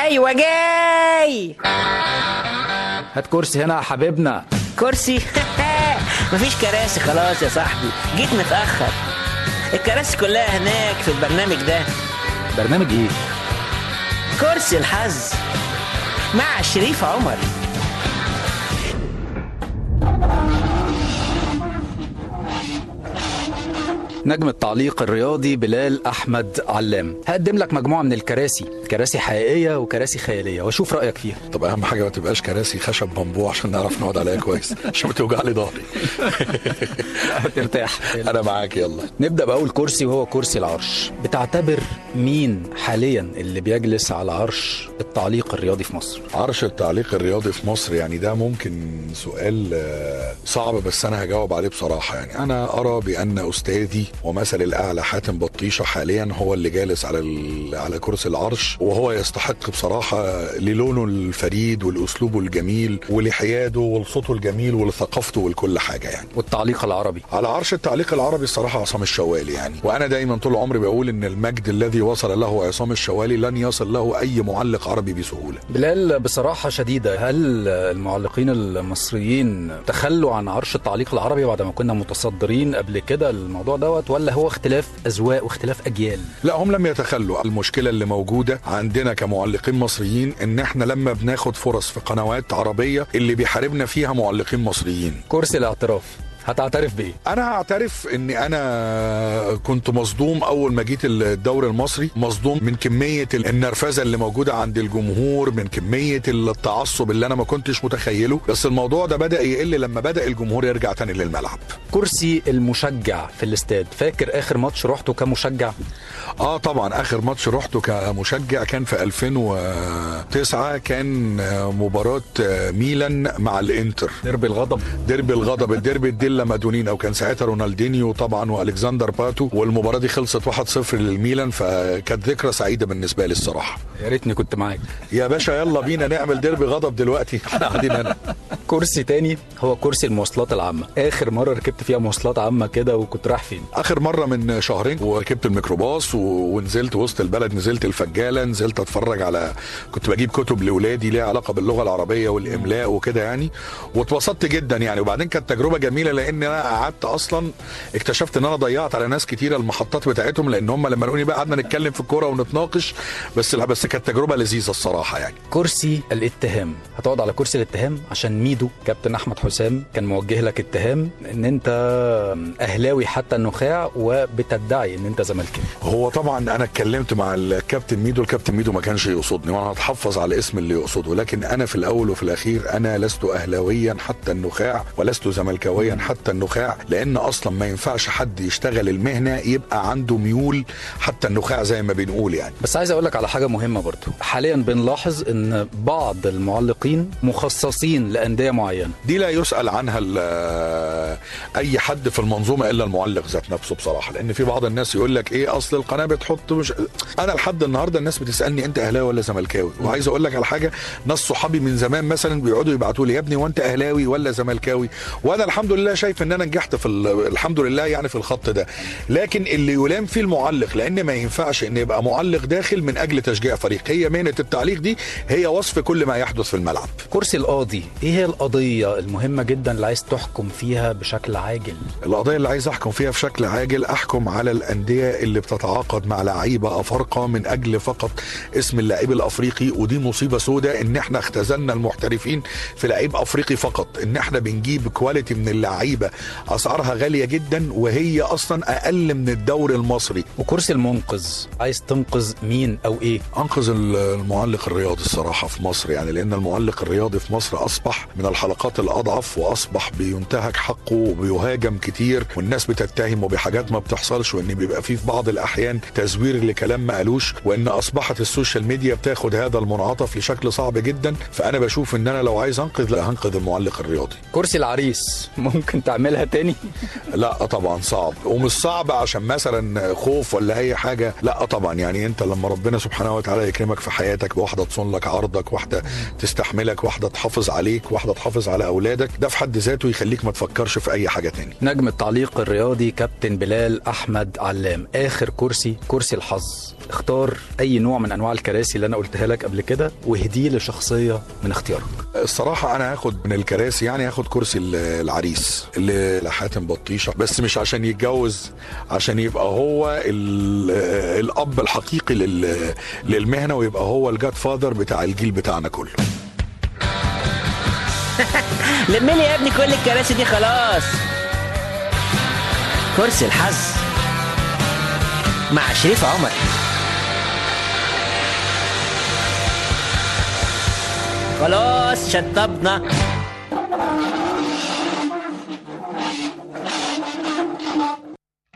ايوه جاي هات كرسي هنا يا حبيبنا كرسي مفيش كراسي خلاص يا صاحبي جيت متاخر الكراسي كلها هناك في البرنامج ده برنامج ايه كرسي الحظ مع شريف عمر نجم التعليق الرياضي بلال احمد علام هقدم لك مجموعه من الكراسي كراسي حقيقيه وكراسي خياليه واشوف رايك فيها طب اهم حاجه ما تبقاش كراسي خشب بامبو عشان نعرف نقعد عليها كويس عشان بتوجع لي ظهري ترتاح انا معاك يلا نبدا باول كرسي وهو كرسي العرش بتعتبر مين حاليا اللي بيجلس على عرش التعليق الرياضي في مصر عرش التعليق الرياضي في مصر يعني ده ممكن سؤال آه، صعب بس انا هجاوب عليه بصراحه يعني انا ارى بان استاذي ومثل الاعلى حاتم بطيشه حاليا هو اللي جالس على ال- على كرسي العرش وهو يستحق بصراحه للونه الفريد ولاسلوبه الجميل ولحياده ولصوته الجميل ولثقافته ولكل حاجه يعني والتعليق العربي على عرش التعليق العربي الصراحه عصام الشوالي يعني وانا دايما طول عمري بقول ان المجد الذي وصل له عصام الشوالي لن يصل له اي معلق عربي بسهوله بلال بصراحة شديدة هل المعلقين المصريين تخلوا عن عرش التعليق العربي بعد ما كنا متصدرين قبل كده الموضوع دوت ولا هو اختلاف أذواق واختلاف أجيال؟ لا هم لم يتخلوا المشكلة اللي موجودة عندنا كمعلقين مصريين ان احنا لما بناخد فرص في قنوات عربية اللي بيحاربنا فيها معلقين مصريين كرسي الاعتراف هتعترف بإيه؟ انا هعترف ان انا كنت مصدوم اول ما جيت الدوري المصري مصدوم من كميه النرفزه اللي موجوده عند الجمهور من كميه التعصب اللي انا ما كنتش متخيله بس الموضوع ده بدا يقل لما بدا الجمهور يرجع تاني للملعب كرسي المشجع في الاستاد فاكر آخر ماتش رحته كمشجع؟ اه طبعا اخر ماتش رحته كمشجع كان في 2009 كان مباراه ميلان مع الانتر درب الغضب ديربي الغضب الديربي الديلا مادونينا وكان ساعتها رونالدينيو طبعا والكسندر باتو والمباراه دي خلصت 1-0 للميلان فكانت ذكرى سعيده بالنسبه لي الصراحه يا ريتني كنت معاك يا باشا يلا بينا نعمل ديربي غضب دلوقتي احنا قاعدين هنا كرسي تاني هو كرسي المواصلات العامة آخر مرة ركبت فيها مواصلات عامة كده وكنت رايح فين؟ اخر مره من شهرين وركبت الميكروباص و... ونزلت وسط البلد نزلت الفجاله نزلت اتفرج على كنت بجيب كتب لاولادي ليها علاقه باللغه العربيه والاملاء وكده يعني واتبسطت جدا يعني وبعدين كانت تجربه جميله لان انا قعدت اصلا اكتشفت ان انا ضيعت على ناس كتيره المحطات بتاعتهم لان هم لما لقوني بقى قعدنا نتكلم في الكوره ونتناقش بس لا بس كانت تجربه لذيذه الصراحه يعني كرسي الاتهام هتقعد على كرسي الاتهام عشان ميدو كابتن احمد حسام كان موجه لك اتهام ان انت اهلاوي حتى النخاع وبتدعي ان انت زملكاوي هو طبعا انا اتكلمت مع الكابتن ميدو الكابتن ميدو ما كانش يقصدني وانا هتحفظ على الاسم اللي يقصده لكن انا في الاول وفي الاخير انا لست اهلاويا حتى النخاع ولست زملكاويا حتى النخاع لان اصلا ما ينفعش حد يشتغل المهنه يبقى عنده ميول حتى النخاع زي ما بنقول يعني بس عايز اقول لك على حاجه مهمه برضو حاليا بنلاحظ ان بعض المعلقين مخصصين لانديه معينه دي لا يسال عنها ال- اي حد في المنظومه الا المعلق ذات نفسه بصراحه لان في بعض الناس يقول لك ايه اصل القناه بتحط مش انا لحد النهارده الناس بتسالني انت اهلاوي ولا زملكاوي وعايز اقول لك على حاجه ناس صحابي من زمان مثلا بيقعدوا يبعتوا لي يا ابني وانت اهلاوي ولا زملكاوي وانا الحمد لله شايف ان انا نجحت في ال- الحمد لله يعني في الخط ده لكن اللي يلام فيه المعلق لان ما ينفعش ان يبقى معلق داخل من اجل تشجيع فريق هي مهنه التعليق دي هي وصف كل ما يحدث في الملعب كرسي القاضي ايه هي القضيه المهمه جدا اللي عايز تحكم فيها بشكل عاجل القضية اللي عايز أحكم فيها في شكل عاجل أحكم على الأندية اللي بتتعاقد مع لعيبة أفارقة من أجل فقط اسم اللعيب الأفريقي ودي مصيبة سوداء إن إحنا اختزلنا المحترفين في لعيب أفريقي فقط إن إحنا بنجيب كواليتي من اللعيبة أسعارها غالية جدا وهي أصلا أقل من الدوري المصري وكرسي المنقذ عايز تنقذ مين او ايه انقذ المعلق الرياضي الصراحه في مصر يعني لان المعلق الرياضي في مصر اصبح من الحلقات الاضعف واصبح بينتهك حقه وبيهاجم كتير والناس بتتهمه بحاجات ما بتحصلش وان بيبقى فيه في بعض الاحيان تزوير لكلام ما قالوش وان اصبحت السوشيال ميديا بتاخد هذا المنعطف لشكل صعب جدا فانا بشوف ان انا لو عايز انقذ لا هنقذ المعلق الرياضي كرسي العريس ممكن تعملها تاني لا طبعا صعب ومش صعب عشان مثلا خوف ولا اي حاجه لا طبعا يعني انت لما ربنا سبحانه وتعالى يكرمك في حياتك بواحده تصون لك عرضك واحده تستحملك واحده تحافظ عليك واحده واحده تحافظ على اولادك ده في حد ذاته يخليك ما تفكرش في اي حاجه تاني نجم التعليق الرياضي كابتن بلال احمد علام اخر كرسي كرسي الحظ اختار اي نوع من انواع الكراسي اللي انا قلتها لك قبل كده واهديه لشخصيه من اختيارك الصراحة أنا هاخد من الكراسي يعني هاخد كرسي ال- العريس اللي لحاتم بطيشة بس مش عشان يتجوز عشان يبقى هو ال- الأب الحقيقي لل- للمهنة ويبقى هو الجاد فاذر بتاع الجيل بتاعنا كله لم لي يا ابني كل الكراسي دي خلاص كرسي الحظ مع شريف عمر خلاص شطبنا